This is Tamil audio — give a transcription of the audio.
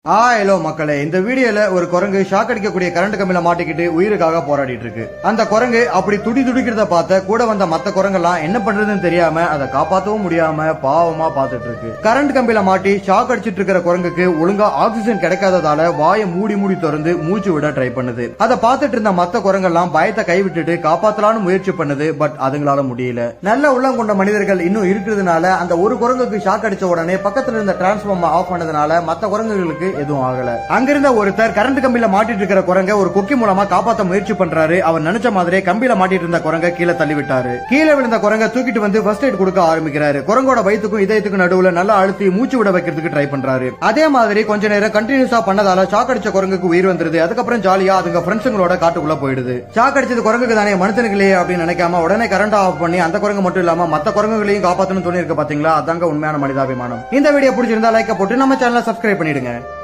ஆ ஹலோ மக்களே இந்த வீடியோல ஒரு குரங்கு ஷாக் அடிக்கக்கூடிய கரண்ட் கம்பியில மாட்டிக்கிட்டு உயிருக்காக போராடிட்டு இருக்கு அந்த குரங்கு அப்படி துடி துடிக்கிறத பார்த்த கூட வந்த மத்த குரங்கெல்லாம் என்ன பண்றதுன்னு தெரியாம அதை காப்பாத்தவும் முடியாம பாவமா பார்த்துட்டு இருக்கு கரண்ட் கம்பியில மாட்டி ஷாக் அடிச்சிட்டு இருக்கிற குரங்குக்கு ஒழுங்கா ஆக்சிஜன் கிடைக்காததால வாயை மூடி மூடி திறந்து மூச்சு விட ட்ரை பண்ணுது அதை பார்த்துட்டு இருந்த மத்த குரங்கெல்லாம் பயத்தை கைவிட்டுட்டு காப்பாத்தலாம்னு முயற்சி பண்ணுது பட் அதுங்களால முடியல நல்ல உள்ளம் கொண்ட மனிதர்கள் இன்னும் இருக்கிறதுனால அந்த ஒரு குரங்குக்கு ஷாக் அடிச்ச உடனே பக்கத்துல இருந்த டிரான்ஸ்ஃபார்மர் ஆஃப் பண்ணதுனால மத்த குரங்குகளுக்கு எதுவும் ஆகல அங்கிருந்த ஒருத்தர் கரண்ட் கம்பியில மாட்டிட்டு இருக்கிற குரங்க ஒரு கொக்கி மூலமா காப்பாத்த முயற்சி பண்றாரு அவர் நினைச்ச மாதிரியே கம்பியில மாட்டிட்டு இருந்த குரங்க கீழே தள்ளி விட்டாரு கீழே விழுந்த குரங்க தூக்கிட்டு வந்து ஃபர்ஸ்ட் எய்ட் கொடுக்க ஆரம்பிக்கிறாரு குரங்கோட வயிற்றுக்கும் இதயத்துக்கும் நடுவுல நல்லா அழுத்தி மூச்சு விட வைக்கிறதுக்கு ட்ரை பண்றாரு அதே மாதிரி கொஞ்ச நேரம் கண்டினியூஸா பண்ணதால ஷாக் அடிச்ச குரங்குக்கு உயிர் வந்துருது அதுக்கப்புறம் ஜாலியா அதுங்க ஃப்ரெண்ட்ஸுங்களோட காட்டுக்குள்ள போயிடுது ஷாக் அடிச்சது குரங்குக்கு தானே மனுஷனுக்கு இல்லையே அப்படின்னு நினைக்காம உடனே கரண்ட் ஆஃப் பண்ணி அந்த குரங்கு மட்டும் இல்லாம மத்த குரங்குகளையும் காப்பாத்தணும்னு தோணி இருக்கு பாத்தீங்களா அதாங்க உண்மையான மனிதாபிமானம் இந்த வீடியோ பிடிச்சிருந்தா லைக்க போட்டு நம்ம சேனலை சப்ஸ்கிரைப் பண்ணிடுங்க